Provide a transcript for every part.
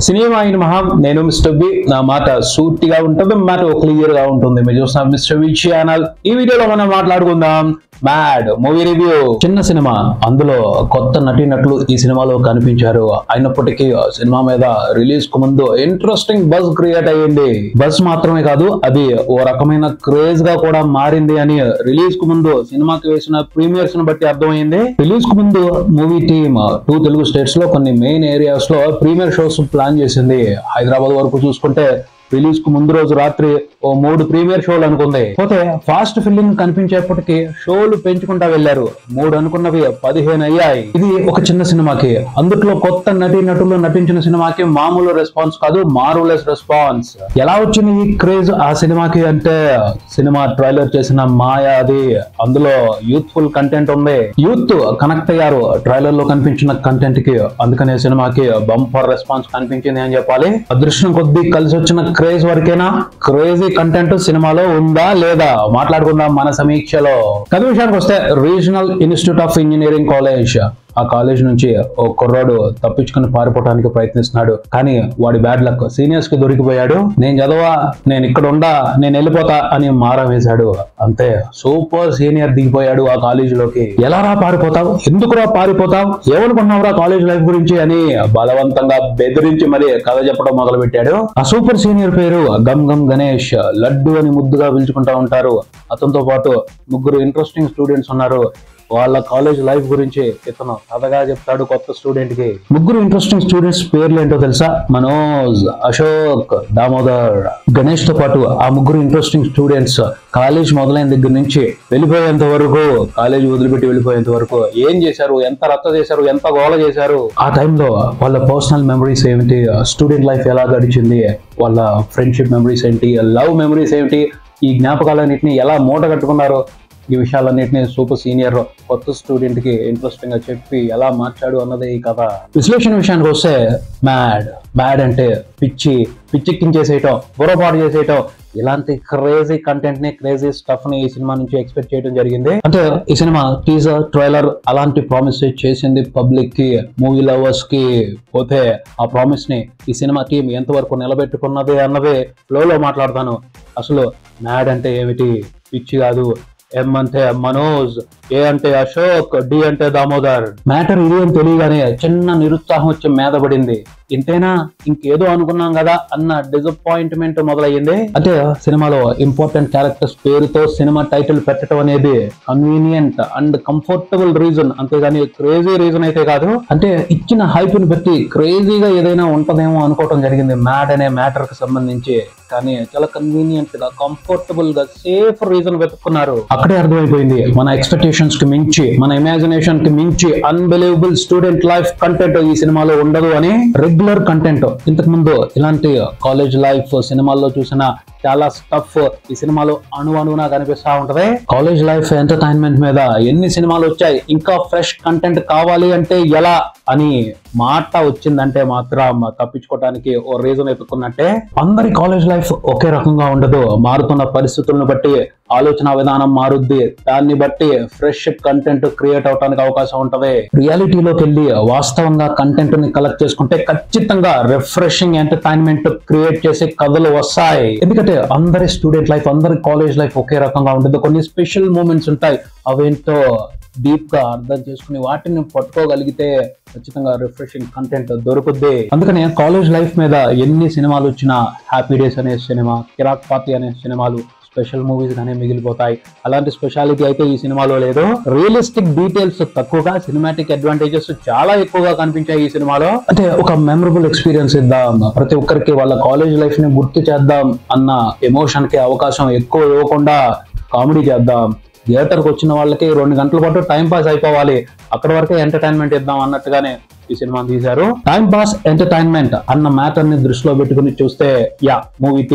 cinema అయిన మహా నేను మిస్టర్ బి నా మాట సూటిగా ఉంటుంది మాట క్లియర్ గా ఉంటుంది మీరు చూస్తున్న మిస్టర్ బి ఛానల్ ఈ వీడియోలో మనం మాట్లాడుకుందాం మ్యాడ్ మూవీ రివ్యూ చిన్న సినిమా అందులో కొత్త నటీనటులు ఈ సినిమాలో కనిపించారు అయినప్పటికీ ఆ సినిమా మీద రిలీజ్ కు ముందు ఇంట్రెస్టింగ్ బజ్ క్రియేట్ అయ్యింది బజ్ మాత్రమే కాదు అది ఓ రకమైన క్రేజ్ గా కూడా మారింది అని రిలీజ్ కు ముందు సినిమాకి వేసిన ప్రీమియర్స్ ను బట్టి అర్థమైంది రిలీజ్ కు ముందు movie team two Telugu states లో కొన్ని మెయిన్ ఏరియాస్ లో ప్రీమియర్ షోస్ ప్లాన్ చేసింది హైదరాబాద్ వరకు చూసుకుంటే రిలీజ్ కు ముందు రోజు రాత్రి ఓ మూడు ప్రీమియర్ షోలు అనుకుంది పోతే ఫాస్ట్ ఫిల్లింగ్ కనిపించేప్పటికి షోలు పెంచుకుంటా వెళ్లారు మూడు అనుకున్నవి పదిహేను అయ్యాయి ఇది ఒక చిన్న సినిమాకి అందుట్లో కొత్త నటీ నటులు నటించిన సినిమాకి మామూలు రెస్పాన్స్ కాదు మారులెస్ రెస్పాన్స్ ఎలా వచ్చింది ఈ క్రేజ్ ఆ సినిమాకి అంటే సినిమా ట్రైలర్ చేసిన మాయా అది అందులో యూత్ఫుల్ కంటెంట్ ఉంది యూత్ కనెక్ట్ అయ్యారు ట్రైలర్ లో కనిపించిన కంటెంట్ కి అందుకనే సినిమాకి బంపర్ రెస్పాన్స్ కనిపించింది అని చెప్పాలి అదృష్టం కొద్దీ కలిసి వచ్చిన క్రేజ్ వరకేనా క్రేజీ కంటెంట్ సినిమాలో ఉందా లేదా మాట్లాడుకుందాం మన సమీక్షలో కథ విషయానికి వస్తే regional institute of engineering college ఆ కాలేజ్ నుంచి ఓ కుర్రాడు తప్పించుకుని పారిపోవడానికి ప్రయత్నిస్తున్నాడు కానీ వాడి బ్యాడ్ లక్ సీనియర్స్ కి దొరికిపోయాడు నేను చదవా నేను ఇక్కడ ఉండా నేను వెళ్ళిపోతా అని మారం వేశాడు అంతే సూపర్ సీనియర్ దిగిపోయాడు ఆ కాలేజీలోకి ఎలా రా పారిపోతావు ఎందుకురా పారిపోతావు ఏమనుకున్నావురా కాలేజ్ లైఫ్ గురించి అని బలవంతంగా బెదిరించి మరి కథ చెప్పడం మొదలు పెట్టాడు ఆ సూపర్ సీనియర్ పేరు గమ్ గమ్ గణేష్ లడ్డు అని ముద్దుగా పిలుచుకుంటా ఉంటారు అతనితో పాటు ముగ్గురు ఇంట్రెస్టింగ్ స్టూడెంట్స్ ఉన్నారు వాళ్ళ కాలేజ్ లైఫ్ గురించి ఇతను కథగా చెప్తాడు కొత్త స్టూడెంట్ కి ముగ్గురు ఇంట్రెస్టింగ్ స్టూడెంట్స్ పేర్లు ఏంటో తెలుసా మనోజ్ అశోక్ దామోదర్ గణేష్ తో పాటు ఆ ముగ్గురు ఇంట్రెస్టింగ్ స్టూడెంట్స్ కాలేజ్ మొదలైన దగ్గర నుంచి వెళ్ళిపోయేంత వరకు కాలేజ్ వదిలిపెట్టి వెళ్ళిపోయేంత వరకు ఏం చేశారు ఎంత రచ్చ చేశారు ఎంత గోల చేశారు ఆ టైంలో వాళ్ళ పర్సనల్ మెమరీస్ ఏమిటి స్టూడెంట్ లైఫ్ ఎలా గడిచింది వాళ్ళ ఫ్రెండ్షిప్ మెమరీస్ ఏంటి లవ్ మెమరీస్ ఏమిటి ఈ జ్ఞాపకాలన్నింటినీ ఎలా మూట కట్టుకున్నారు ఈ విషయాలన్నింటినీ సూపర్ సీనియర్ కొత్త స్టూడెంట్ కి ఇంట్రెస్టింగ్ గా చెప్పి ఎలా మార్చాడు అన్నదే ఈ కథ విశ్లేషణ విషయానికి వస్తే మ్యాడ్ మ్యాడ్ అంటే పిచ్చి పిచ్చెక్కించేసేయటం బుర్రపాటు చేసేయటం ఇలాంటి క్రేజీ కంటెంట్ ని క్రేజీ స్టఫ్ ని ఈ సినిమా నుంచి ఎక్స్పెక్ట్ చేయడం జరిగింది అంటే ఈ సినిమా టీజర్ ట్రైలర్ అలాంటి ప్రామిస్ చేసింది పబ్లిక్ కి మూవీ లవర్స్ కి పోతే ఆ ప్రామిస్ ని ఈ సినిమా టీం ఎంతవరకు నిలబెట్టుకున్నది అన్నదే ఫ్లో లో మాట్లాడతాను అసలు మ్యాడ్ అంటే ఏమిటి పిచ్చి కాదు ఎం అంటే మనోజ్ ఏ అంటే అశోక్ డి అంటే దామోదర్ మ్యాటర్ ఇది అని తెలియగానే చిన్న నిరుత్సాహం వచ్చి మీద పడింది ఇంతేనా ఇంకేదో అనుకున్నాం కదా అన్న డిసప్పాయింట్మెంట్ మొదలయ్యింది అంటే సినిమాలో ఇంపార్టెంట్ క్యారెక్టర్స్ పేరుతో సినిమా టైటిల్ పెట్టడం అనేది కన్వీనియంట్ అండ్ కంఫర్టబుల్ రీజన్ అంతేగాని క్రేజీ రీజన్ అయితే కాదు అంటే ఇచ్చిన హైప్ ని బట్టి క్రేజీగా ఏదైనా ఉంటదేమో అనుకోవడం జరిగింది మ్యాడ్ అనే మ్యాటర్ కి సంబంధించి కానీ చాలా కన్వీనియంట్ గా కంఫర్టబుల్ గా సేఫ్ రీజన్ వెతుక్కున్నారు అక్కడే అర్థమైపోయింది మన ఎక్స్పెక్టేషన్స్ కి మించి మన ఇమాజినేషన్ కి మించి అన్బిలీవబుల్ స్టూడెంట్ లైఫ్ కంటెంట్ ఈ సినిమాలో ఉండదు అని రెగ్యులర్ కంటెంట్ ఇంతకు ముందు ఇలాంటి కాలేజ్ లైఫ్ సినిమాల్లో చూసిన చాలా స్టఫ్ ఈ సినిమాలో అణు అణువునా కనిపిస్తా ఉంటది కాలేజ్ లైఫ్ ఎంటర్టైన్మెంట్ మీద ఎన్ని సినిమాలు వచ్చాయి ఇంకా ఫ్రెష్ కంటెంట్ కావాలి అంటే ఎలా అని మాట వచ్చిందంటే మాత్రం తప్పించుకోవడానికి ఓ రీజన్ ఎత్తుకున్నట్టే అందరి కాలేజ్ లైఫ్ ఒకే రకంగా ఉండదు మారుతున్న పరిస్థితులను బట్టి ఆలోచన విధానం మారుద్ది దాన్ని బట్టి ఫ్రెష్ కంటెంట్ క్రియేట్ అవడానికి అవకాశం ఉంటది రియాలిటీలోకి వెళ్ళి వాస్తవంగా కంటెంట్ ని కలెక్ట్ చేసుకుంటే ఖచ్చితంగా రిఫ్రెషింగ్ ఎంటర్టైన్మెంట్ క్రియేట్ చేసే కథలు వస్తాయి ఎందుకంటే అందరి స్టూడెంట్ లైఫ్ అందరి కాలేజ్ లైఫ్ ఒకే రకంగా ఉండదు కొన్ని స్పెషల్ మూమెంట్స్ ఉంటాయి అవేంటో డీప్ గా అర్థం చేసుకుని వాటిని పట్టుకోగలిగితే ఖచ్చితంగా రిఫ్రెషింగ్ కంటెంట్ దొరుకుద్ది అందుకనే కాలేజ్ లైఫ్ మీద ఎన్ని సినిమాలు వచ్చినా హ్యాపీ డేస్ అనే సినిమా కిరాక్ పార్టీ అనే సినిమాలు స్పెషల్ మూవీస్ గానే మిగిలిపోతాయి అలాంటి స్పెషాలిటీ అయితే ఈ సినిమాలో లేదు రియలిస్టిక్ డీటెయిల్స్ తక్కువగా సినిమాటిక్ అడ్వాంటేజెస్ చాలా ఎక్కువగా కనిపించాయి ఈ సినిమాలో అంటే ఒక మెమరబుల్ ఎక్స్పీరియన్స్ ఇద్దాం ప్రతి ఒక్కరికి వాళ్ళ కాలేజ్ లైఫ్ ని గుర్తు చేద్దాం అన్న ఎమోషన్ కి అవకాశం ఎక్కువ ఇవ్వకుండా కామెడీ చేద్దాం థియేటర్కి వచ్చిన వాళ్ళకి రెండు గంటల పాటు టైం పాస్ అయిపోవాలి అక్కడ వరకే ఎంటర్టైన్మెంట్ ఇద్దాం అన్నట్టుగానే ఈ సినిమాని తీశారు టైం పాస్ ఎంటర్టైన్మెంట్ అన్న మ్యాటర్ ని దృష్టిలో పెట్టుకుని చూస్తే యా మూవీ టీమ్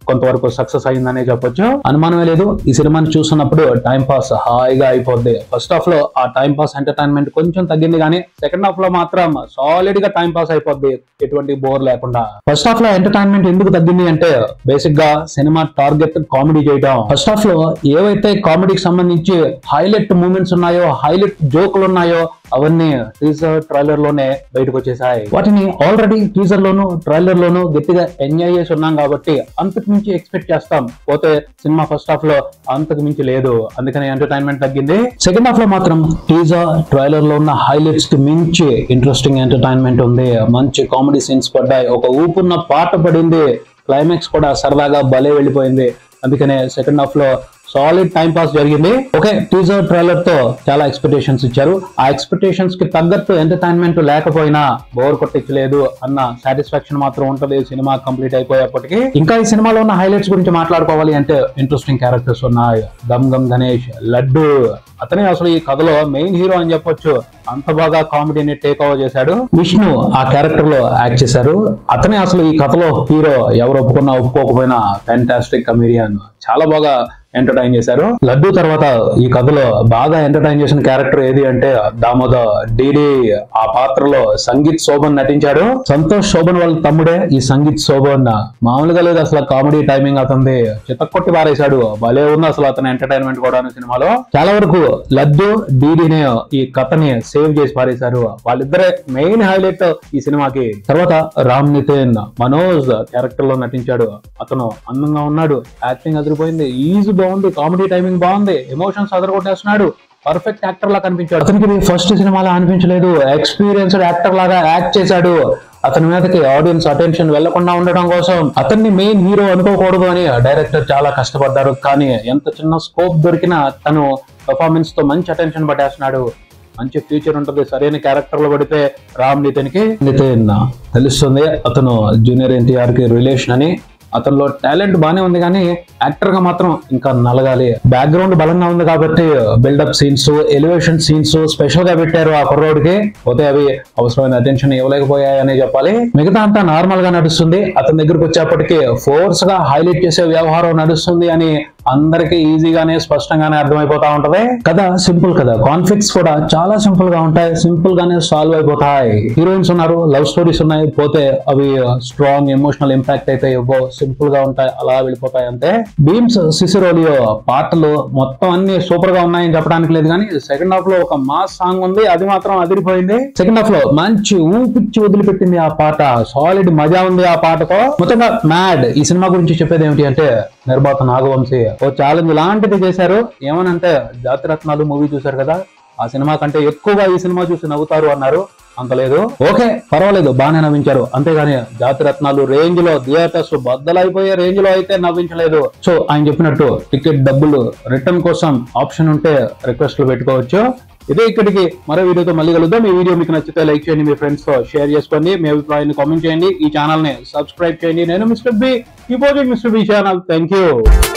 కొంతవరకు సక్సెస్ అయిందనే చెప్పొచ్చు అనుమానమే లేదు ఈ సినిమాని చూస్తున్నప్పుడు టైం పాస్ హాయిగా అయిపోద్ది ఫస్ట్ హాఫ్ లో ఆ టైం పాస్ ఎంటర్టైన్మెంట్ కొంచెం తగ్గింది కానీ సెకండ్ హాఫ్ లో మాత్రం సాలిడ్ గా టైం పాస్ అయిపోద్ది ఎటువంటి బోర్ లేకుండా ఫస్ట్ హాఫ్ లో ఎంటర్టైన్మెంట్ ఎందుకు తగ్గింది అంటే బేసిక్ గా సినిమా టార్గెట్ కామెడీ చేయడం ఫస్ట్ హాఫ్ లో ఏవైతే కామెడీకి సంబంధించి హైలైట్ మూమెంట్స్ ఉన్నాయో హైలైట్ జోకులు ఉన్నాయో అవన్నీ టీజర్ ట్రైలర్ లోనే బయటకు వచ్చేసాయి వాటిని ఆల్రెడీ టీజర్ లోను ట్రైలర్ లోను గట్టిగా ఎంజాయ్ చేసి ఉన్నాం కాబట్టి అంతకు మించి ఎక్స్పెక్ట్ చేస్తాం పోతే సినిమా ఫస్ట్ హాఫ్ లో అంతకు మించి లేదు అందుకని ఎంటర్టైన్మెంట్ తగ్గింది సెకండ్ హాఫ్ లో మాత్రం టీజర్ ట్రైలర్ లో ఉన్న హైలైట్స్ కి మించి ఇంట్రెస్టింగ్ ఎంటర్టైన్మెంట్ ఉంది మంచి కామెడీ సీన్స్ పడ్డాయి ఒక ఊపున్న పాట పడింది క్లైమాక్స్ కూడా సరదాగా భలే వెళ్ళిపోయింది అందుకనే సెకండ్ హాఫ్ లో సాలిడ్ టైం పాస్ జరిగింది ఓకే టీజర్ ట్రైలర్ తో చాలా ఎక్స్పెక్టేషన్స్ ఇచ్చారు ఆ ఎక్స్పెక్టేషన్స్ కి తగ్గట్టు ఎంటర్టైన్మెంట్ లేకపోయినా బోర్ కొట్టించలేదు అన్న సాటిస్ఫాక్షన్ మాత్రం ఉంటది సినిమా కంప్లీట్ అయిపోయేప్పటికి ఇంకా ఈ సినిమాలో ఉన్న హైలైట్స్ గురించి మాట్లాడుకోవాలి అంటే ఇంట్రెస్టింగ్ క్యారెక్టర్స్ ఉన్నాయి గమ్ గమ్ గణేష్ లడ్డు అతనే అసలు ఈ కథలో మెయిన్ హీరో అని చెప్పొచ్చు అంత బాగా కామెడీని టేక్ ఓవర్ చేశాడు విష్ణు ఆ క్యారెక్టర్ లో యాక్ట్ చేశారు అతనే అసలు ఈ కథలో హీరో ఎవరు ఒప్పుకున్నా ఒప్పుకోకపోయినా ఫ్యాంటాస్టిక్ కమీడియన్ చాలా బాగా ఎంటర్టైన్ చేశారు లడ్డు తర్వాత ఈ కథలో బాగా ఎంటర్టైన్ చేసిన క్యారెక్టర్ ఏది అంటే దామోదర్ డీడీ ఆ పాత్రలో సంగీత్ శోభన్ నటించాడు సంతోష్ శోభన్ వాళ్ళ తమ్ముడే ఈ సంగీత్ శోభన్ మామూలుగా లేదు అసలు కామెడీ టైమింగ్ అతనిది చిత్తకొట్టి పారేశాడు భలే ఉంది అసలు అతని ఎంటర్టైన్మెంట్ కూడా సినిమాలో చాలా వరకు లడ్డు డీడీనే ఈ కథని సేవ్ చేసి పారేశారు వాళ్ళిద్దరే మెయిన్ హైలైట్ ఈ సినిమాకి తర్వాత రామ్ నితిన్ మనోజ్ క్యారెక్టర్ లో నటించాడు అతను అందంగా ఉన్నాడు యాక్టింగ్ అదిరిపోయింది ఈజీ బాగుంది కామెడీ టైమింగ్ బాగుంది ఎమోషన్స్ అదరగొట్టేస్తున్నాడు పర్ఫెక్ట్ యాక్టర్ లా కనిపించాడు అతనికి ఇది ఫస్ట్ సినిమాలో అనిపించలేదు ఎక్స్పీరియన్స్డ్ యాక్టర్ లాగా యాక్ట్ చేశాడు అతని మీదకి ఆడియన్స్ అటెన్షన్ వెళ్లకుండా ఉండడం కోసం అతన్ని మెయిన్ హీరో అనుకోకూడదు అని డైరెక్టర్ చాలా కష్టపడ్డారు కానీ ఎంత చిన్న స్కోప్ దొరికినా తను పర్ఫార్మెన్స్ తో మంచి అటెన్షన్ పట్టేస్తున్నాడు మంచి ఫ్యూచర్ ఉంటుంది సరైన క్యారెక్టర్ లో పడితే రామ్ నితిన్ కి నితిన్ తెలుస్తుంది అతను జూనియర్ ఎన్టీఆర్ కి రిలేషన్ అని అతనిలో టాలెంట్ బానే ఉంది కానీ యాక్టర్ గా మాత్రం ఇంకా నలగాలి బ్యాక్గ్రౌండ్ బలంగా ఉంది కాబట్టి buildup scenes elevation scenes special గా పెట్టారు ఆ కుర్రోడికి పోతే అవి అవసరమైన అటెన్షన్ ఇవ్వలేకపోయాయని చెప్పాలి మిగతా అంతా నార్మల్ గా నడుస్తుంది అతని దగ్గరకు వచ్చేప్పటికి ఫోర్స్ గా హైలైట్ చేసే వ్యవహారం నడుస్తుంది అని అందరికి ఈజీగానే స్పష్టంగానే అర్థమైపోతా ఉంటది కదా సింపుల్ కదా కాన్ఫ్లిక్ట్స్ కూడా చాలా సింపుల్ గా ఉంటాయి సింపుల్ గానే సాల్వ్ అయిపోతాయి హీరోయిన్స్ ఉన్నారు లవ్ స్టోరీస్ ఉన్నాయి పోతే అవి స్ట్రాంగ్ ఎమోషనల్ ఇంపాక్ట్ అయితే ఇవ్వవు సింపుల్ గా ఉంటాయి అలా వెళ్ళిపోతాయి అంతే బీమ్స్ సిసిరోలియో పాటలు మొత్తం అన్ని సూపర్ గా ఉన్నాయని చెప్పడానికి లేదు కానీ సెకండ్ హాఫ్ లో ఒక మాస్ సాంగ్ ఉంది అది మాత్రం అదిరిపోయింది సెకండ్ హాఫ్ లో మంచి ఊపిచ్చి వదిలిపెట్టింది ఆ పాట సాలిడ్ మజా ఉంది ఆ పాటతో మొత్తంగా మ్యాడ్ ఈ సినిమా గురించి చెప్పేది ఏమిటి అంటే నిర్మాత నాగవంశీ ఓ ఛాలెంజ్ లాంటిది చేశారు ఏమనంటే జాతిరత్నాలు మూవీ చూశారు కదా ఆ సినిమా కంటే ఎక్కువగా ఈ సినిమా చూసి నవ్వుతారు అన్నారు అంత లేదు ఓకే పర్వాలేదు బాగానే నవ్వించారు అంతేగాని జాతిరత్నాలు రేంజ్ లో థియేటర్స్ బద్దలైపోయే రేంజ్ లో అయితే నవ్వించలేదు సో ఆయన చెప్పినట్టు టికెట్ డబ్బులు రిటర్న్ కోసం ఆప్షన్ ఉంటే రిక్వెస్ట్లు పెట్టుకోవచ్చు ఇదే ఇక్కడికి మరో వీడియోతో మళ్ళీ కలుద్దాం ఈ వీడియో మీకు నచ్చితే లైక్ చేయండి మీ ఫ్రెండ్స్ తో షేర్ చేసుకోండి మీ అభిప్రాయాన్ని కామెంట్ చేయండి ఈ ఛానల్ ని సబ్స్క్రైబ్ చేయండి నేను మిస్టర్ బి ఈ mister B channel thank you